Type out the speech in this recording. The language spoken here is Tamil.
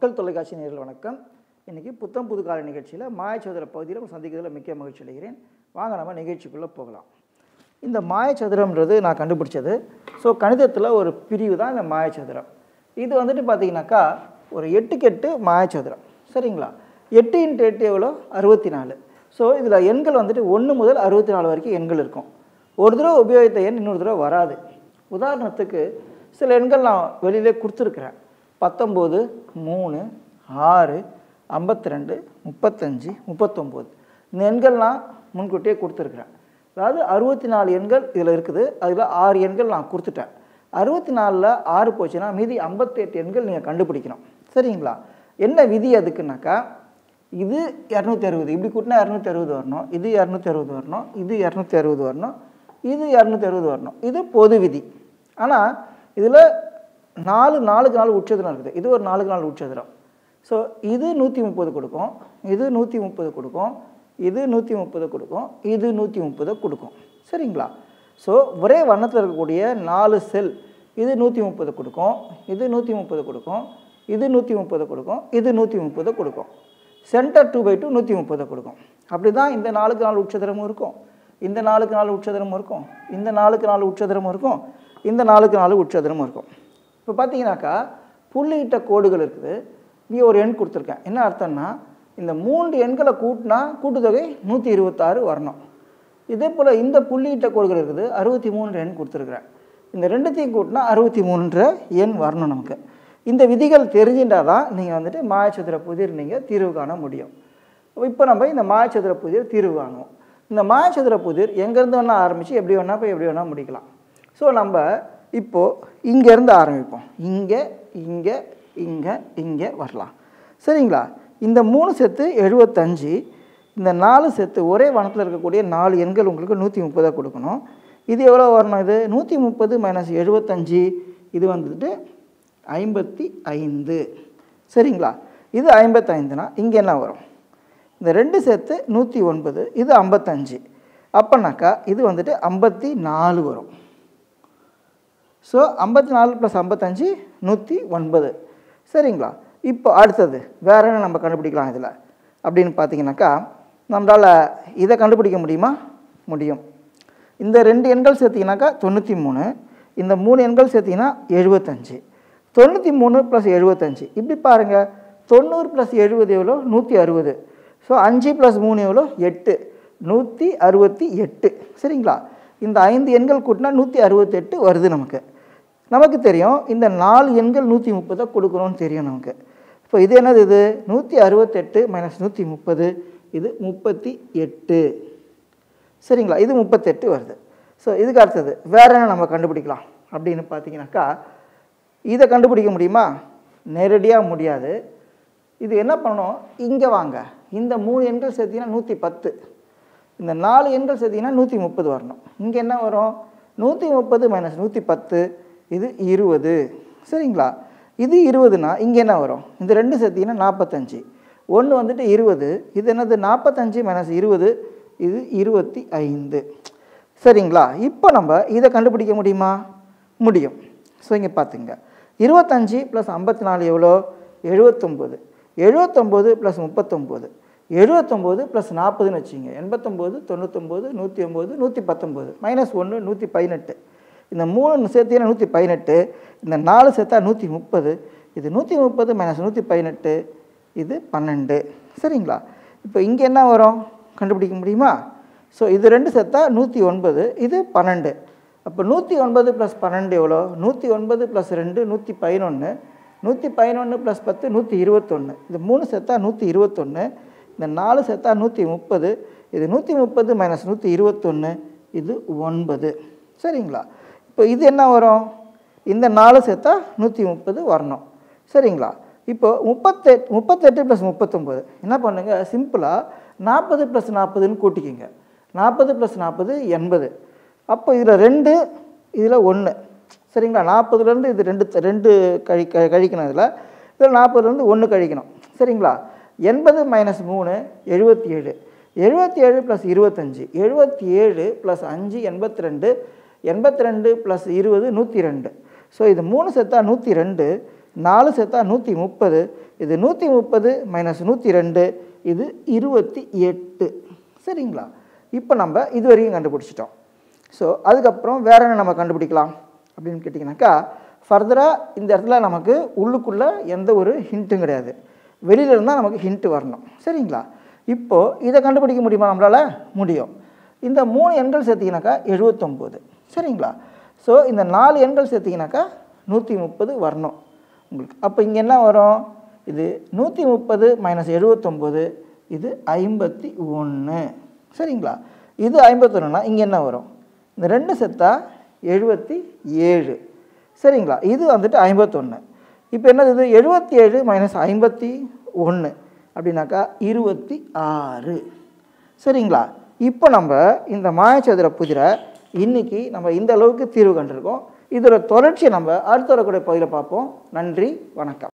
மக்கள் தொலைக்காட்சி நேரில் வணக்கம் இன்றைக்கி புத்தம் புது கால நிகழ்ச்சியில் மாயச்சதுர பகுதியில் உங்களை சந்திக்கிறதுல மிக்க மகிழ்ச்சி அடைகிறேன் வாங்க நம்ம நிகழ்ச்சிக்குள்ளே போகலாம் இந்த மாயச்சதுரம்ன்றது நான் கண்டுபிடிச்சது ஸோ கணிதத்தில் ஒரு பிரிவு தான் இந்த மாயச்சதுரம் இது வந்துட்டு பார்த்தீங்கன்னாக்கா ஒரு எட்டுக்கு எட்டு மாயச்சதுரம் சரிங்களா எட்டு இன்ட்டு எட்டு எவ்வளோ அறுபத்தி நாலு ஸோ இதில் எண்கள் வந்துட்டு ஒன்று முதல் அறுபத்தி நாலு வரைக்கும் எண்கள் இருக்கும் ஒரு தடவை உபயோகித்த எண் இன்னொரு தடவை வராது உதாரணத்துக்கு சில எண்கள் நான் வெளியிலே கொடுத்துருக்குறேன் பத்தொம்போது மூணு ஆறு ஐம்பத்தி ரெண்டு முப்பத்தஞ்சு முப்பத்தொம்போது இந்த எண்கள்லாம் முன்கூட்டியே கொடுத்துருக்குறேன் அதாவது அறுபத்தி நாலு எண்கள் இதில் இருக்குது அதில் ஆறு எண்கள் நான் கொடுத்துட்டேன் அறுபத்தி நாலில் ஆறு போச்சுன்னா மீதி ஐம்பத்தெட்டு எண்கள் நீங்கள் கண்டுபிடிக்கணும் சரிங்களா என்ன விதி அதுக்குனாக்கா இது இரநூத்தி அறுபது இப்படி கூட்டினா இரநூத்தி அறுபது வரணும் இது இரநூத்தி அறுபது வரணும் இது இரநூத்தி அறுபது வரணும் இது இரநூத்தி அறுபது வரணும் இது பொது விதி ஆனால் இதில் நாலு நாலுக்கு நாலு உச்சதுரம் இருக்குது இது ஒரு நாலுக்கு நாலு உச்சதுரம் ஸோ இது நூற்றி முப்பது கொடுக்கும் இது நூற்றி முப்பது கொடுக்கும் இது நூற்றி முப்பது கொடுக்கும் இது நூற்றி முப்பது கொடுக்கும் சரிங்களா ஸோ ஒரே வண்ணத்தில் இருக்கக்கூடிய நாலு செல் இது நூற்றி முப்பது கொடுக்கும் இது நூற்றி முப்பது கொடுக்கும் இது நூற்றி முப்பது கொடுக்கும் இது நூற்றி முப்பது கொடுக்கும் சென்டர் டூ பை டூ நூற்றி முப்பது கொடுக்கும் அப்படி தான் இந்த நாலுக்கு நாலு உச்சதரமும் இருக்கும் இந்த நாலுக்கு நாலு உச்சதரமும் இருக்கும் இந்த நாலுக்கு நாலு உச்சதரமும் இருக்கும் இந்த நாலுக்கு நாலு உச்சதரமும் இருக்கும் இப்போ பார்த்தீங்கன்னாக்கா புள்ளியிட்ட கோடுகள் இருக்குது இங்கே ஒரு எண் கொடுத்துருக்கேன் என்ன அர்த்தம்னா இந்த மூன்று எண்களை கூட்டினா கூட்டுத்தொகை நூற்றி இருபத்தாறு வரணும் இதே போல் இந்த புள்ளியிட்ட கோடுகள் இருக்குது அறுபத்தி மூணு எண் கொடுத்துருக்குறேன் இந்த ரெண்டுத்தையும் கூட்டினா அறுபத்தி மூணுன்ற எண் வரணும் நமக்கு இந்த விதிகள் தெரிஞ்சின்றால் தான் நீங்கள் வந்துட்டு மாயச்சதுர புதிர் நீங்கள் தீர்வு காண முடியும் இப்போ நம்ம இந்த மாயச்சதுர புதிர் தீர்வு காணுவோம் இந்த மாயச்சதுர புதிர் எங்கேருந்து வேணால் ஆரம்பித்து எப்படி வேணால் போய் எப்படி வேணால் முடிக்கலாம் ஸோ நம்ம இப்போது இங்கேருந்து ஆரம்பிப்போம் இங்கே இங்கே இங்கே இங்கே வரலாம் சரிங்களா இந்த மூணு செத்து எழுபத்தஞ்சு இந்த நாலு செத்து ஒரே வனத்தில் இருக்கக்கூடிய நாலு எண்கள் உங்களுக்கு நூற்றி முப்பதாக கொடுக்கணும் இது எவ்வளோ வரணும் இது நூற்றி முப்பது மைனஸ் எழுபத்தஞ்சு இது வந்துட்டு ஐம்பத்தி ஐந்து சரிங்களா இது ஐம்பத்தைந்துனா இங்கே என்ன வரும் இந்த ரெண்டு சேர்த்து நூற்றி ஒன்பது இது ஐம்பத்தஞ்சு அப்போனாக்கா இது வந்துட்டு ஐம்பத்தி நாலு வரும் ஸோ ஐம்பத்தி நாலு ப்ளஸ் ஐம்பத்தஞ்சு நூற்றி ஒன்பது சரிங்களா இப்போ அடுத்தது வேற என்ன நம்ம கண்டுபிடிக்கலாம் இதில் அப்படின்னு பார்த்தீங்கன்னாக்கா நம்மளால் இதை கண்டுபிடிக்க முடியுமா முடியும் இந்த ரெண்டு எண்கள் சேர்த்திங்கனாக்கா தொண்ணூற்றி மூணு இந்த மூணு எண்கள் சேர்த்திங்கன்னா எழுபத்தஞ்சு தொண்ணூற்றி மூணு ப்ளஸ் எழுபத்தஞ்சு இப்படி பாருங்கள் தொண்ணூறு ப்ளஸ் எழுபது எவ்வளோ நூற்றி அறுபது ஸோ அஞ்சு ப்ளஸ் மூணு எவ்வளோ எட்டு நூற்றி அறுபத்தி எட்டு சரிங்களா இந்த ஐந்து எண்கள் கூட்டினா நூற்றி அறுபத்தெட்டு வருது நமக்கு நமக்கு தெரியும் இந்த நாலு எண்கள் நூற்றி முப்பதை கொடுக்கணும்னு தெரியும் நமக்கு இப்போ இது என்னது இது நூற்றி அறுபத்தெட்டு மைனஸ் நூற்றி முப்பது இது முப்பத்தி எட்டு சரிங்களா இது முப்பத்தெட்டு வருது ஸோ இதுக்கு அடுத்தது வேற என்ன நம்ம கண்டுபிடிக்கலாம் அப்படின்னு பார்த்தீங்கன்னாக்கா இதை கண்டுபிடிக்க முடியுமா நேரடியாக முடியாது இது என்ன பண்ணணும் இங்கே வாங்க இந்த மூணு எண்கள் சேர்த்திங்கன்னா நூற்றி பத்து இந்த நாலு எண்கள் சேர்த்திங்கன்னா நூற்றி முப்பது வரணும் இங்கே என்ன வரும் நூற்றி முப்பது மைனஸ் நூற்றி பத்து இது இருபது சரிங்களா இது இருபதுனா இங்கே என்ன வரும் இந்த ரெண்டு சேர்த்திங்கன்னா நாற்பத்தஞ்சு ஒன்று வந்துட்டு இருபது இது என்னது நாற்பத்தஞ்சு மைனஸ் இருபது இது இருபத்தி ஐந்து சரிங்களா இப்போ நம்ம இதை கண்டுபிடிக்க முடியுமா முடியும் ஸோ இங்கே பார்த்துங்க இருபத்தஞ்சி ப்ளஸ் ஐம்பத்தி நாலு எவ்வளோ எழுபத்தொம்போது எழுபத்தொம்போது ப்ளஸ் முப்பத்தொம்போது எழுபத்தொம்போது ப்ளஸ் நாற்பதுன்னு வச்சுங்க எண்பத்தொம்போது தொண்ணூத்தொம்போது நூற்றி ஒம்பது நூற்றி பத்தொம்போது மைனஸ் ஒன்று நூற்றி பதினெட்டு இந்த மூணு சேர்த்தினா நூற்றி பதினெட்டு இந்த நாலு சேர்த்தா நூற்றி முப்பது இது நூற்றி முப்பது மைனஸ் நூற்றி பதினெட்டு இது பன்னெண்டு சரிங்களா இப்போ இங்கே என்ன வரும் கண்டுபிடிக்க முடியுமா ஸோ இது ரெண்டு சேர்த்தா நூற்றி ஒன்பது இது பன்னெண்டு அப்போ நூற்றி ஒன்பது ப்ளஸ் பன்னெண்டு எவ்வளோ நூற்றி ஒன்பது ப்ளஸ் ரெண்டு நூற்றி பதினொன்று நூற்றி பதினொன்று ப்ளஸ் பத்து நூற்றி இருபத்தொன்று இது மூணு சேர்த்தா நூற்றி இருபத்தொன்று இந்த நாலு சேர்த்தா நூற்றி முப்பது இது நூற்றி முப்பது மைனஸ் நூற்றி இருபத்தொன்று இது ஒன்பது சரிங்களா இப்போ இது என்ன வரும் இந்த நாலு சேர்த்தா நூற்றி முப்பது வரணும் சரிங்களா இப்போ முப்பத்தெட்டு முப்பத்தெட்டு ப்ளஸ் முப்பத்தொம்போது என்ன பண்ணுங்க சிம்பிளாக நாற்பது ப்ளஸ் நாற்பதுன்னு கூட்டிக்கிங்க நாற்பது ப்ளஸ் நாற்பது எண்பது அப்போ இதில் ரெண்டு இதில் ஒன்று சரிங்களா நாற்பதுலேருந்து இது ரெண்டு ரெண்டு கழி க- கழிக்கணும் இதில் இதில் நாற்பதுலேருந்து ஒன்று கழிக்கணும் சரிங்களா எண்பது மைனஸ் மூணு எழுபத்தி ஏழு எழுபத்தி ஏழு ப்ளஸ் இருபத்தஞ்சி எழுபத்தி ஏழு ப்ளஸ் அஞ்சு எண்பத்தி ரெண்டு எண்பத்தி ரெண்டு ப்ளஸ் இருபது நூற்றி ரெண்டு ஸோ இது மூணு சேர்த்தா நூற்றி ரெண்டு நாலு சேர்த்தா நூற்றி முப்பது இது நூற்றி முப்பது மைனஸ் நூற்றி ரெண்டு இது இருபத்தி எட்டு சரிங்களா இப்போ நம்ம இது வரைக்கும் கண்டுபிடிச்சிட்டோம் ஸோ அதுக்கப்புறம் வேற என்ன நம்ம கண்டுபிடிக்கலாம் அப்படின்னு கேட்டிங்கனாக்கா ஃபர்தராக இந்த இடத்துல நமக்கு உள்ளுக்குள்ளே எந்த ஒரு ஹிண்ட்டும் கிடையாது வெளியில இருந்தால் நமக்கு ஹிண்ட்டு வரணும் சரிங்களா இப்போது இதை கண்டுபிடிக்க முடியுமா நம்மளால் முடியும் இந்த மூணு எண்கள் சேர்த்திங்கனாக்கா எழுபத்தொம்போது சரிங்களா ஸோ இந்த நாலு எண்கள் சேர்த்திங்கனாக்கா நூற்றி முப்பது வரணும் உங்களுக்கு அப்போ இங்கே என்ன வரும் இது நூற்றி முப்பது மைனஸ் எழுபத்தொம்போது இது ஐம்பத்தி ஒன்று சரிங்களா இது ஐம்பத்தொன்னுனா இங்கே என்ன வரும் இந்த ரெண்டு செத்தா எழுபத்தி ஏழு சரிங்களா இது வந்துட்டு ஐம்பத்தொன்று இப்போ என்னது இது எழுபத்தி ஏழு மைனஸ் ஐம்பத்தி ஒன்று அப்படின்னாக்கா இருபத்தி ஆறு சரிங்களா இப்போ நம்ம இந்த மாயச்சதுர புதிரை இன்னைக்கு நம்ம இந்த அளவுக்கு தீர்வு கண்டிருக்கோம் இதோட தொடர்ச்சியை நம்ம அடுத்த வரக்கூடிய பகுதியில் பார்ப்போம் நன்றி வணக்கம்